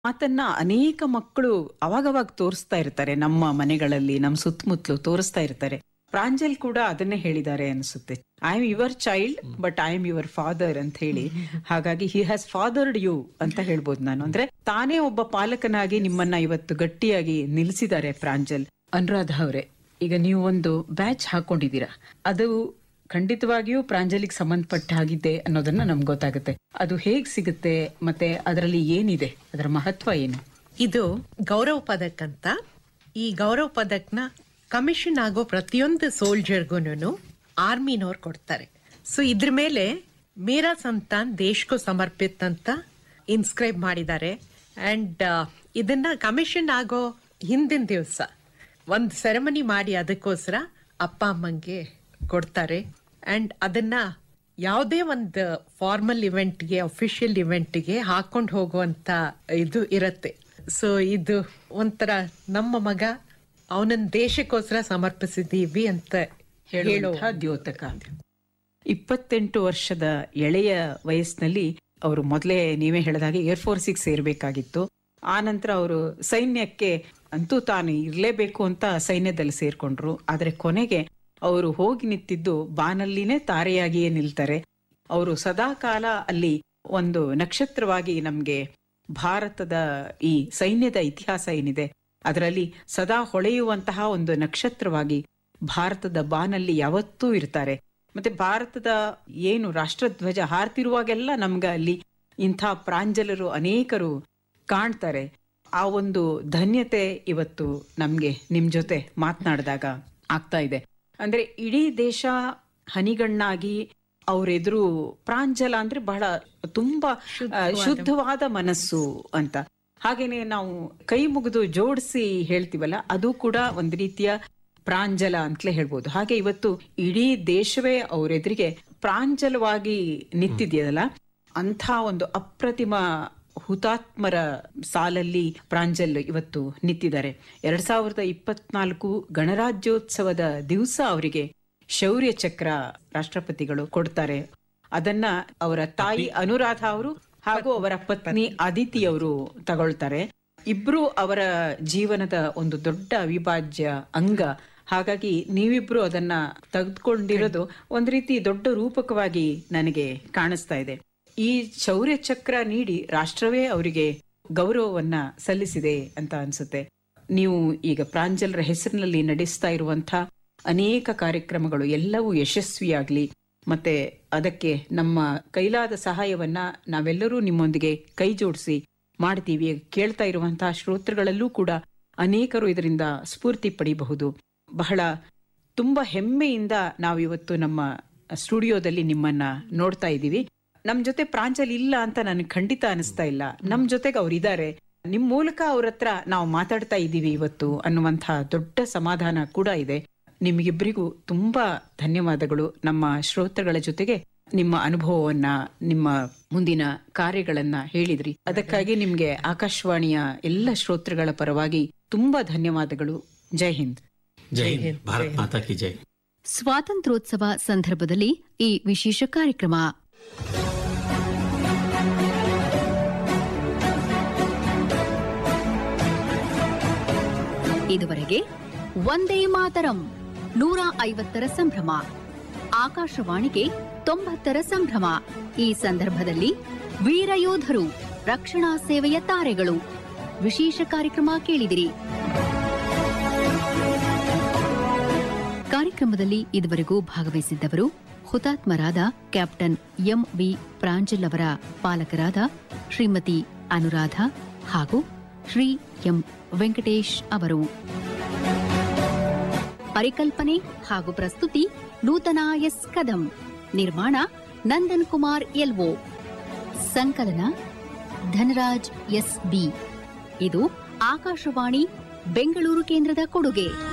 ಮಾತನ್ನ ಅನೇಕ ಮಕ್ಕಳು ಅವಾಗವಾಗ ತೋರಿಸ್ತಾ ಇರ್ತಾರೆ ನಮ್ಮ ಮನೆಗಳಲ್ಲಿ ನಮ್ಮ ಸುತ್ತಮುತ್ತಲು ತೋರಿಸ್ತಾ ಇರ್ತಾರೆ ಪ್ರಾಂಜಲ್ ಕೂಡ ಅದನ್ನೇ ಹೇಳಿದ್ದಾರೆ ಅನಿಸುತ್ತೆ I am your child but I am your father ಅಂತ ಹೇಳಿ ಹಾಗಾಗಿ ಹಿ ಹ್ಯಾಸ್ ಫಾದರ್ಡ್ ಯು ಅಂತ ಹೇಳ್ಬೋದು ನಾನು ಅಂದ್ರೆ ತಾನೇ ಒಬ್ಬ ಪಾಲಕನಾಗಿ ನಿಮ್ಮನ್ನ ಇವತ್ತು ಗಟ್ಟಿಯಾಗಿ ನಿಲ್ಲಿಸಿದ್ದಾರೆ ಪ್ರಾಂಜಲ್ ಅನುರಾಧ ಅವರೇ ಈಗ ನೀವು ಒಂದು ಬ್ಯಾಚ್ ಹಾಕೊಂಡಿದ್ದೀರಾ ಅದು ಖಂಡಿತವಾಗಿಯೂ ಪ್ರಾಂಜಲಿಗೆ ಸಂಬಂಧಪಟ್ಟ ಹಾಗಿದೆ ಅನ್ನೋದನ್ನ ನಮ್ಗೆ ಗೊತ್ತಾಗುತ್ತೆ ಅದು ಹೇಗ್ ಸಿಗುತ್ತೆ ಮತ್ತೆ ಅದರಲ್ಲಿ ಏನಿದೆ ಅದರ ಮಹತ್ವ ಏನು ಇದು ಗೌರವ ಪದಕ್ ಅಂತ ಈ ಗೌರವ ಪದಕ್ನ ಕಮಿಷನ್ ಆಗೋ ಪ್ರತಿಯೊಂದು ಸೋಲ್ಜರ್ಗೂನು ಆರ್ಮಿನವ್ರು ಕೊಡ್ತಾರೆ ಸೊ ಇದ್ರ ಮೇಲೆ ಮೇರಾ ಸಂತಾನ್ ದೇಶಕ್ಕೂ ಸಮರ್ಪಿತ್ ಅಂತ ಇನ್ಸ್ಕ್ರೈಬ್ ಮಾಡಿದ್ದಾರೆ ಅಂಡ್ ಇದನ್ನ ಕಮಿಷನ್ ಆಗೋ ಹಿಂದಿನ ದಿವಸ ಒಂದು ಸೆರೆಮನಿ ಮಾಡಿ ಅದಕ್ಕೋಸ್ಕರ ಅಪ್ಪ ಅಮ್ಮಂಗೆ ಕೊಡ್ತಾರೆ ಅಂಡ್ ಅದನ್ನ ಯಾವುದೇ ಒಂದು ಫಾರ್ಮಲ್ ಇವೆಂಟ್ಗೆ ಅಫಿಷಿಯಲ್ ಇವೆಂಟ್ಗೆ ಹಾಕೊಂಡು ಹೋಗುವಂತ ಇದು ಇರತ್ತೆ ಸೊ ಇದು ಒಂಥರ ನಮ್ಮ ಮಗ ಅವನನ್ನ ದೇಶಕ್ಕೋಸ್ಕರ ಸಮರ್ಪಿಸಿದೀವಿ ಅಂತ ಹೇಳೋ ಹೇಳುವಂತಹ ದ್ಯೋತಕ ಇಪ್ಪತ್ತೆಂಟು ವರ್ಷದ ಎಳೆಯ ವಯಸ್ಸಿನಲ್ಲಿ ಅವರು ಮೊದಲೇ ನೀವೇ ಹೇಳಿದ ಹಾಗೆ ಏರ್ಫೋರ್ಸಿಗೆ ಸೇರ್ಬೇಕಾಗಿತ್ತು ಆ ನಂತರ ಅವರು ಸೈನ್ಯಕ್ಕೆ ಅಂತೂ ತಾನು ಇರಲೇಬೇಕು ಅಂತ ಸೈನ್ಯದಲ್ಲಿ ಸೇರ್ಕೊಂಡ್ರು ಆದ್ರೆ ಕೊನೆಗೆ ಅವರು ಹೋಗಿ ನಿಂತಿದ್ದು ಬಾನಲ್ಲಿನೇ ತಾರೆಯಾಗಿಯೇ ನಿಲ್ತಾರೆ ಅವರು ಸದಾ ಕಾಲ ಅಲ್ಲಿ ಒಂದು ನಕ್ಷತ್ರವಾಗಿ ನಮ್ಗೆ ಭಾರತದ ಈ ಸೈನ್ಯದ ಇತಿಹಾಸ ಏನಿದೆ ಅದರಲ್ಲಿ ಸದಾ ಹೊಳೆಯುವಂತಹ ಒಂದು ನಕ್ಷತ್ರವಾಗಿ ಭಾರತದ ಬಾನಲ್ಲಿ ಯಾವತ್ತೂ ಇರ್ತಾರೆ ಮತ್ತೆ ಭಾರತದ ಏನು ರಾಷ್ಟ್ರಧ್ವಜ ಹಾರ್ತಿರುವಾಗೆಲ್ಲ ನಮ್ಗೆ ಅಲ್ಲಿ ಇಂಥ ಪ್ರಾಂಜಲರು ಅನೇಕರು ಕಾಣ್ತಾರೆ ಆ ಒಂದು ಧನ್ಯತೆ ಇವತ್ತು ನಮ್ಗೆ ನಿಮ್ ಜೊತೆ ಮಾತನಾಡಿದಾಗ ಆಗ್ತಾ ಇದೆ ಅಂದ್ರೆ ಇಡೀ ದೇಶ ಹನಿಗಣ್ಣಾಗಿ ಅವರೆದುರು ಪ್ರಾಂಜಲ ಅಂದ್ರೆ ಬಹಳ ತುಂಬಾ ಆ, ಶುದ್ಧವಾದ ಮನಸ್ಸು ಅಂತ ಹಾಗೇನೆ ನಾವು ಕೈ ಮುಗಿದು ಜೋಡಿಸಿ ಹೇಳ್ತೀವಲ್ಲ ಅದು ಕೂಡ ಒಂದು ರೀತಿಯ ಪ್ರಾಂಜಲ ಅಂತಲೇ ಹೇಳ್ಬೋದು ಹಾಗೆ ಇವತ್ತು ಇಡೀ ದೇಶವೇ ಅವರೆದುರಿಗೆ ಪ್ರಾಂಜಲವಾಗಿ ನಿಂತಿದೆಯಲ್ಲ ಅಂಥ ಒಂದು ಅಪ್ರತಿಮ ಹುತಾತ್ಮರ ಸಾಲಲ್ಲಿ ಪ್ರಾಂಜಲ್ ಇವತ್ತು ನಿಂತಿದ್ದಾರೆ ಎರಡ್ ಸಾವಿರದ ಇಪ್ಪತ್ನಾಲ್ಕು ಗಣರಾಜ್ಯೋತ್ಸವದ ದಿವಸ ಅವರಿಗೆ ಶೌರ್ಯ ಚಕ್ರ ರಾಷ್ಟ್ರಪತಿಗಳು ಕೊಡ್ತಾರೆ ಅದನ್ನ ಅವರ ತಾಯಿ ಅನುರಾಧ ಅವರು ಹಾಗೂ ಅವರ ಪತ್ನಿ ಅದಿತಿ ಅವರು ತಗೊಳ್ತಾರೆ ಇಬ್ರು ಅವರ ಜೀವನದ ಒಂದು ದೊಡ್ಡ ಅವಿಭಾಜ್ಯ ಅಂಗ ಹಾಗಾಗಿ ನೀವಿಬ್ರು ಅದನ್ನ ತೆಗೆದುಕೊಂಡಿರೋದು ಒಂದ್ ರೀತಿ ದೊಡ್ಡ ರೂಪಕವಾಗಿ ನನಗೆ ಕಾಣಿಸ್ತಾ ಇದೆ ಈ ಶೌರ್ಯ ಚಕ್ರ ನೀಡಿ ರಾಷ್ಟ್ರವೇ ಅವರಿಗೆ ಗೌರವವನ್ನ ಸಲ್ಲಿಸಿದೆ ಅಂತ ಅನ್ಸುತ್ತೆ ನೀವು ಈಗ ಪ್ರಾಂಜಲರ ಹೆಸರಿನಲ್ಲಿ ನಡೆಸ್ತಾ ಇರುವಂತ ಅನೇಕ ಕಾರ್ಯಕ್ರಮಗಳು ಎಲ್ಲವೂ ಯಶಸ್ವಿಯಾಗ್ಲಿ ಮತ್ತೆ ಅದಕ್ಕೆ ನಮ್ಮ ಕೈಲಾದ ಸಹಾಯವನ್ನ ನಾವೆಲ್ಲರೂ ನಿಮ್ಮೊಂದಿಗೆ ಕೈ ಜೋಡಿಸಿ ಮಾಡ್ತೀವಿ ಕೇಳ್ತಾ ಇರುವಂತಹ ಶ್ರೋತೃಗಳಲ್ಲೂ ಕೂಡ ಅನೇಕರು ಇದರಿಂದ ಸ್ಫೂರ್ತಿ ಪಡಿಬಹುದು ಬಹಳ ತುಂಬಾ ಹೆಮ್ಮೆಯಿಂದ ನಾವಿವತ್ತು ನಮ್ಮ ಸ್ಟುಡಿಯೋದಲ್ಲಿ ನಿಮ್ಮನ್ನ ನೋಡ್ತಾ ಇದ್ದೀವಿ ನಮ್ ಜೊತೆ ಪ್ರಾಂಜಲ್ ಇಲ್ಲ ಅಂತ ನನಗೆ ಖಂಡಿತ ಅನಿಸ್ತಾ ಇಲ್ಲ ನಮ್ ಜೊತೆಗೆ ಅವ್ರು ಇದ್ದಾರೆ ನಿಮ್ ಮೂಲಕ ಅವ್ರ ಹತ್ರ ನಾವು ಮಾತಾಡ್ತಾ ಇದ್ದೀವಿ ಇವತ್ತು ಅನ್ನುವಂತಹ ದೊಡ್ಡ ಸಮಾಧಾನ ಕೂಡ ಇದೆ ನಿಮಗಿಬ್ಬರಿಗೂ ತುಂಬಾ ಧನ್ಯವಾದಗಳು ನಮ್ಮ ಶ್ರೋತೃಗಳ ಜೊತೆಗೆ ನಿಮ್ಮ ಅನುಭವವನ್ನ ನಿಮ್ಮ ಮುಂದಿನ ಕಾರ್ಯಗಳನ್ನ ಹೇಳಿದ್ರಿ ಅದಕ್ಕಾಗಿ ನಿಮ್ಗೆ ಆಕಾಶವಾಣಿಯ ಎಲ್ಲ ಶ್ರೋತೃಗಳ ಪರವಾಗಿ ತುಂಬಾ ಧನ್ಯವಾದಗಳು ಜೈ ಹಿಂದ್ ಜೈ ಹಿಂದ್ ಭಾರತ್ ಮಾತಾ ಕಿ ಜೈ ಸ್ವಾತಂತ್ರ್ಯೋತ್ಸವ ಸಂದರ್ಭದಲ್ಲಿ ಈ ವಿಶೇಷ ಕಾರ್ಯಕ್ರಮ ಇದುವರೆಗೆ ಒಂದೇ ಮಾತರಂ ನೂರ ಐವತ್ತರ ಸಂಭ್ರಮ ಆಕಾಶವಾಣಿಗೆ ತೊಂಬತ್ತರ ಸಂಭ್ರಮ ಈ ಸಂದರ್ಭದಲ್ಲಿ ವೀರಯೋಧರು ರಕ್ಷಣಾ ಸೇವೆಯ ತಾರೆಗಳು ವಿಶೇಷ ಕಾರ್ಯಕ್ರಮ ಕೇಳಿದಿರಿ ಕಾರ್ಯಕ್ರಮದಲ್ಲಿ ಇದುವರೆಗೂ ಭಾಗವಹಿಸಿದ್ದವರು ಹುತಾತ್ಮರಾದ ಕ್ಯಾಪ್ಟನ್ ಎಂ ವಿ ಪ್ರಾಂಜಲ್ ಅವರ ಪಾಲಕರಾದ ಶ್ರೀಮತಿ ಅನುರಾಧ ಹಾಗೂ ಶ್ರೀ ಎಂ ವೆಂಕಟೇಶ್ ಅವರು ಪರಿಕಲ್ಪನೆ ಹಾಗೂ ಪ್ರಸ್ತುತಿ ನೂತನ ಎಸ್ ಕದಂ ನಿರ್ಮಾಣ ನಂದನ್ ಕುಮಾರ್ ಎಲ್ಒ ಸಂಕಲನ ಧನರಾಜ್ ಎಸ್ ಬಿ ಇದು ಆಕಾಶವಾಣಿ ಬೆಂಗಳೂರು ಕೇಂದ್ರದ ಕೊಡುಗೆ